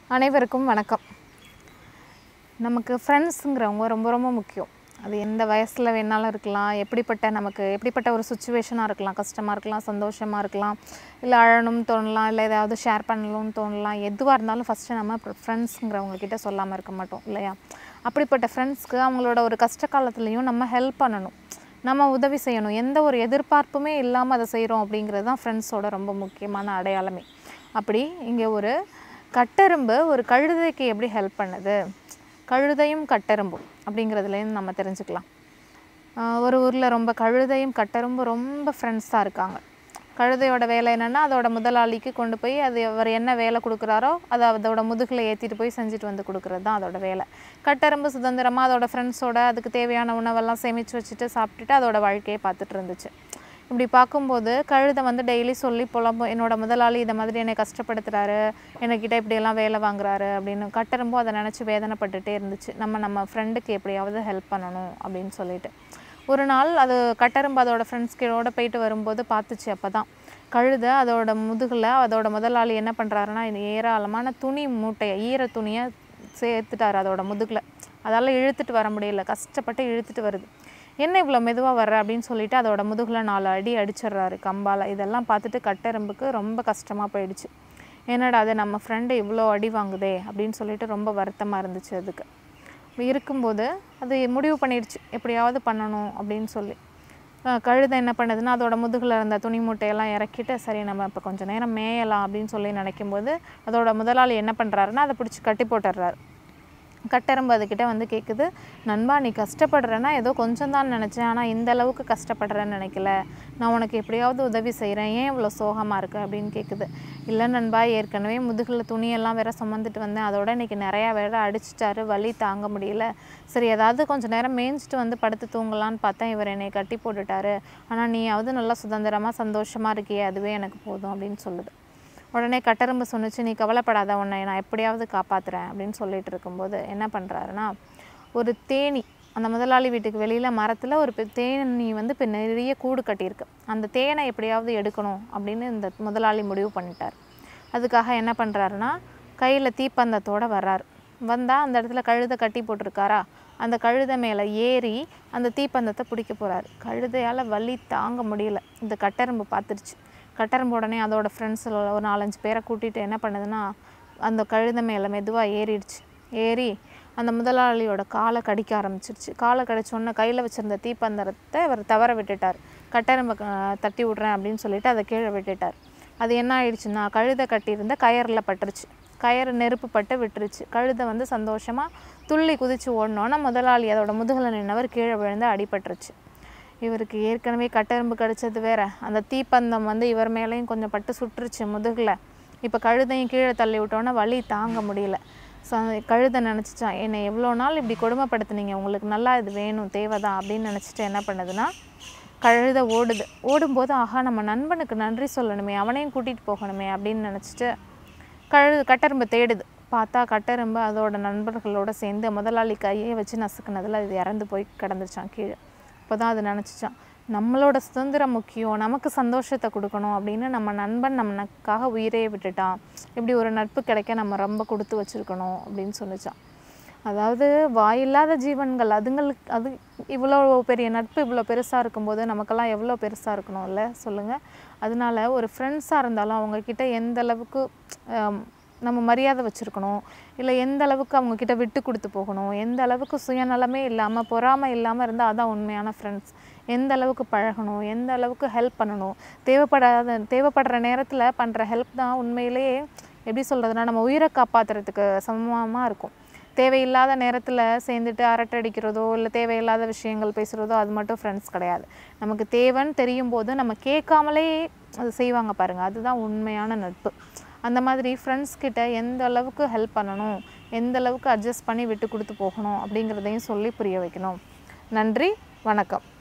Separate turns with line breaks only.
அனைவருக்கும் வணக்கம் நமக்கு ஃப்ரெண்ட்ஸுங்கிறவங்க ரொம்ப ரொம்ப முக்கியம் அது எந்த வயசில் வேணாலும் இருக்கலாம் எப்படிப்பட்ட நமக்கு எப்படிப்பட்ட ஒரு சுச்சுவேஷனாக இருக்கலாம் கஷ்டமாக இருக்கலாம் சந்தோஷமாக இருக்கலாம் இல்லை அழணும்னு தோணலாம் இல்லை ஏதாவது ஷேர் பண்ணணும்னு தோணலாம் எதுவாக இருந்தாலும் ஃபஸ்ட்டு நம்ம ஃப்ரெண்ட்ஸுங்கிறவங்க கிட்ட சொல்லாமல் இருக்க மாட்டோம் இல்லையா அப்படிப்பட்ட ஃப்ரெண்ட்ஸ்க்கு அவங்களோட ஒரு கஷ்ட காலத்துலேயும் நம்ம ஹெல்ப் பண்ணணும் நம்ம உதவி செய்யணும் எந்த ஒரு எதிர்பார்ப்புமே இல்லாமல் அதை செய்கிறோம் அப்படிங்கிறது தான் ஃப்ரெண்ட்ஸோட ரொம்ப முக்கியமான அடையாளமே அப்படி இங்கே ஒரு கட்டெரும்பு ஒரு கழுதைக்கு எப்படி ஹெல்ப் பண்ணுது கழுதையும் கட்டெரும்பும் அப்படிங்கிறதுலேருந்து நம்ம தெரிஞ்சுக்கலாம் ஆஹ் ஒரு ஊரில் ரொம்ப கழுதையும் கட்டெரும்பும் ரொம்ப ஃப்ரெண்ட்ஸாக இருக்காங்க கழுதையோட வேலை என்னென்னா அதோட முதலாளிக்கு கொண்டு போய் அது அவர் என்ன வேலை கொடுக்குறாரோ அதை அதோட முதுகில் ஏற்றிட்டு போய் செஞ்சுட்டு வந்து கொடுக்குறது தான் அதோட வேலை கட்டெரும்பு சுதந்திரமாக அதோட ஃப்ரெண்ட்ஸோட அதுக்கு தேவையான உணவெல்லாம் சேமித்து வச்சுட்டு சாப்பிட்டுட்டு அதோட வாழ்க்கையை பார்த்துட்டு இருந்துச்சு இப்படி பார்க்கும்போது கழுதை வந்து டெய்லி சொல்லி புலம்பும் என்னோட முதலாளி இதை மாதிரி என்னை கஷ்டப்படுத்துறாரு என்கிட்ட இப்படியெல்லாம் வேலை வாங்குறாரு அப்படின்னு கட்டெரும்பும் அதை நினச்சி வேதனைப்பட்டுட்டே இருந்துச்சு நம்ம நம்ம ஃப்ரெண்டுக்கு எப்படியாவது ஹெல்ப் பண்ணணும் அப்படின்னு சொல்லிட்டு ஒரு நாள் அது கட்டெரும்பு அதோட ஃப்ரெண்ட்ஸ் கீழோட போயிட்டு வரும்போது பார்த்துச்சு அப்போ தான் கழுதை அதோட முதுகில் அதோட முதலாளி என்ன பண்ணுறாருன்னா ஏராளமான துணி மூட்டையை ஈர துணியை சேர்த்துட்டாரு அதோட முதுகில் அதால் இழுத்துட்டு வர முடியல கஷ்டப்பட்டு இழுத்துட்டு வருது என்ன இவ்வளோ மெதுவாக வர்ற அப்படின்னு சொல்லிட்டு அதோட முதுகில் நாலு அடி அடிச்சிடுறாரு கம்பால் இதெல்லாம் பார்த்துட்டு கட்டெரும்புக்கு ரொம்ப கஷ்டமாக போயிடுச்சு என்னடா அது நம்ம ஃப்ரெண்டு இவ்வளோ அடி வாங்குதே அப்படின்னு சொல்லிட்டு ரொம்ப வருத்தமாக இருந்துச்சு அதுக்கு இருக்கும்போது அது முடிவு பண்ணிடுச்சு எப்படியாவது பண்ணணும் அப்படின்னு சொல்லி அஹ் கழுதை என்ன பண்ணுதுன்னா அதோட முதுகில் இருந்த துணி மூட்டையெல்லாம் இறக்கிட்டு சரி நம்ம இப்போ கொஞ்சம் நேரம் மேயலாம் அப்படின்னு சொல்லி நினைக்கும்போது அதோட முதலாளி என்ன பண்ணுறாருன்னா அதை பிடிச்சி கட்டி போட்டுடுறாரு கட்டெரும்பு அதுக்கிட்ட வந்து கேட்குது நண்பா நீ கஷ்டப்படுறேன்னா ஏதோ கொஞ்சம் தான் நினச்சேன் ஆனால் இந்த அளவுக்கு கஷ்டப்படுறேன்னு நினைக்கல நான் உனக்கு எப்படியாவது உதவி செய்கிறேன் ஏன் இவ்வளோ சோகமாக இருக்கு அப்படின்னு கேட்குது இல்லை நண்பா ஏற்கனவே முதுகில் துணியெல்லாம் வேற சுமந்துட்டு வந்தேன் அதோட இன்னைக்கு நிறையா வேற அடிச்சிட்டாரு வலி தாங்க முடியல சரி ஏதாவது கொஞ்சம் நேரம் மேய்ஞ்சிட்டு வந்து படுத்து தூங்கலான்னு பார்த்தேன் இவர் என்னை கட்டி போட்டுட்டாரு ஆனால் நீயாவது நல்லா சுதந்திரமாக சந்தோஷமாக இருக்கியே அதுவே எனக்கு போதும் அப்படின்னு சொல்லுது உடனே கட்டெரும்பு சொன்னுச்சு நீ கவலைப்படாத உன்னை நான் எப்படியாவது காப்பாற்றுறேன் அப்படின்னு சொல்லிட்டு இருக்கும்போது என்ன பண்ணுறாருன்னா ஒரு தேனி அந்த முதலாளி வீட்டுக்கு வெளியில் மரத்தில் ஒரு பெ- தேனி வந்து இப்போ நிறைய கூடு கட்டியிருக்கு அந்த தேனை எப்படியாவது எடுக்கணும் அப்படின்னு இந்த முதலாளி முடிவு பண்ணிட்டார் அதுக்காக என்ன பண்ணுறாருன்னா கையில் தீப்பந்தத்தோடு வர்றாரு வந்தால் அந்த இடத்துல கழுதை கட்டி போட்டிருக்காரா அந்த கழுதை மேலே ஏறி அந்த தீப்பந்தத்தை பிடிக்க போகிறாரு கழுதையால் வலி தாங்க முடியல இந்த கட்டெரும்பு பார்த்துருச்சு கட்டெரும்பு உடனே அதோட ஃப்ரெண்ட்ஸில் ஒரு நாலஞ்சு பேரை கூட்டிகிட்டு என்ன பண்ணுதுன்னா அந்த கழுதை மேலே மெதுவாக ஏறிடுச்சு ஏறி அந்த முதலாளியோட காலை கடிக்க ஆரம்பிச்சிருச்சு காலை கடிச்சோன்னே கையில் வச்சுருந்த தீப்பந்தரத்தை அவர் தவற விட்டுட்டார் கட்டெரும்பை க- தட்டி விட்றேன் அப்படின்னு சொல்லிட்டு அதை கீழே விட்டுட்டார் அது என்ன ஆயிடுச்சுன்னா கழுதை கட்டியிருந்த கயரில் பட்டுருச்சு கயறு நெருப்பு பட்டு விட்டுருச்சு கழுதை வந்து சந்தோஷமாக துள்ளி குதிச்சு ஓடினோன்னா முதலாளி அதோட முதுகில் நின்னவர் கீழே விழுந்து அடிபட்டுருச்சு இவருக்கு ஏற்கனவே கட்டெரும்பு கடிச்சது வேற அந்த தீப்பந்தம் வந்து இவர் மேலேயும் கொஞ்சம் பட்டு சுட்டுருச்சு முதுகில் இப்போ கழுதையும் கீழே தள்ளி விட்டோன்னே வலி தாங்க முடியல ஸோ கழுதை நினச்சிச்சான் என்னை எவ்வளோ நாள் இப்படி கொடுமைப்படுத்துனீங்க உங்களுக்கு நல்லா இது வேணும் தேவைதான் அப்படின்னு நினச்சிட்டு என்ன பண்ணுதுன்னா கழுதை ஓடுது ஓடும்போது ஆஹா நம்ம நண்பனுக்கு நன்றி சொல்லணுமே அவனையும் கூட்டிகிட்டு போகணுமே அப்படின்னு நினச்சிட்டு கழு கட்டெரும்பு தேடுது பார்த்தா கட்டெரும்பு அதோட நண்பர்களோட சேர்ந்து முதலாளி கையை வச்சு நசுக்குனதில் இது இறந்து போய் கிடந்துச்சான் கீழே இப்போ தான் அது நினச்சிச்சான் நம்மளோட சுதந்திரம் முக்கியம் நமக்கு சந்தோஷத்தை கொடுக்கணும் அப்படின்னு நம்ம நண்பன் நமக்காக உயிரையே விட்டுட்டான் இப்படி ஒரு நட்பு கிடைக்க நம்ம ரொம்ப கொடுத்து வச்சுருக்கணும் அப்படின்னு சொல்லிச்சான் அதாவது வாயில்லாத ஜீவன்கள் அதுங்களுக்கு அது இவ்வளோ பெரிய நட்பு இவ்வளோ பெருசாக இருக்கும்போது நமக்கெல்லாம் எவ்வளோ பெருசாக இருக்கணும்ல சொல்லுங்கள் அதனால ஒரு ஃப்ரெண்ட்ஸாக இருந்தாலும் அவங்கக்கிட்ட எந்த அளவுக்கு ஆம், நம்ம மரியாதை வச்சுருக்கணும் இல்லை எந்த அளவுக்கு அவங்கக்கிட்ட விட்டு கொடுத்து போகணும் எந்த அளவுக்கு சுயநலமே இல்லாமல் பொறாமை இல்லாமல் இருந்தால் அதான் உண்மையான ஃப்ரெண்ட்ஸ் எந்த அளவுக்கு பழகணும் எந்த அளவுக்கு ஹெல்ப் பண்ணணும் தேவைப்படாத தேவைப்படுற நேரத்தில் பண்ணுற ஹெல்ப் தான் உண்மையிலேயே எப்படி சொல்கிறதுனா நம்ம உயிரை காப்பாற்றுறதுக்கு சமமாக இருக்கும் தேவையில்லாத நேரத்தில் சேர்ந்துட்டு அரட்டை அடிக்கிறதோ இல்லை தேவையில்லாத விஷயங்கள் பேசுகிறதோ அது மட்டும் ஃப்ரெண்ட்ஸ் கிடையாது நமக்கு தேவைன்னு தெரியும் போது நம்ம கேட்காமலே அது செய்வாங்க பாருங்கள் அதுதான் உண்மையான நட்பு அந்த மாதிரி ஃப்ரெண்ட்ஸ் கிட்ட எந்த அளவுக்கு ஹெல்ப் பண்ணணும் எந்த அளவுக்கு அட்ஜஸ்ட் பண்ணி விட்டு கொடுத்து போகணும் அப்படிங்கிறதையும் சொல்லி புரிய வைக்கணும் நன்றி வணக்கம்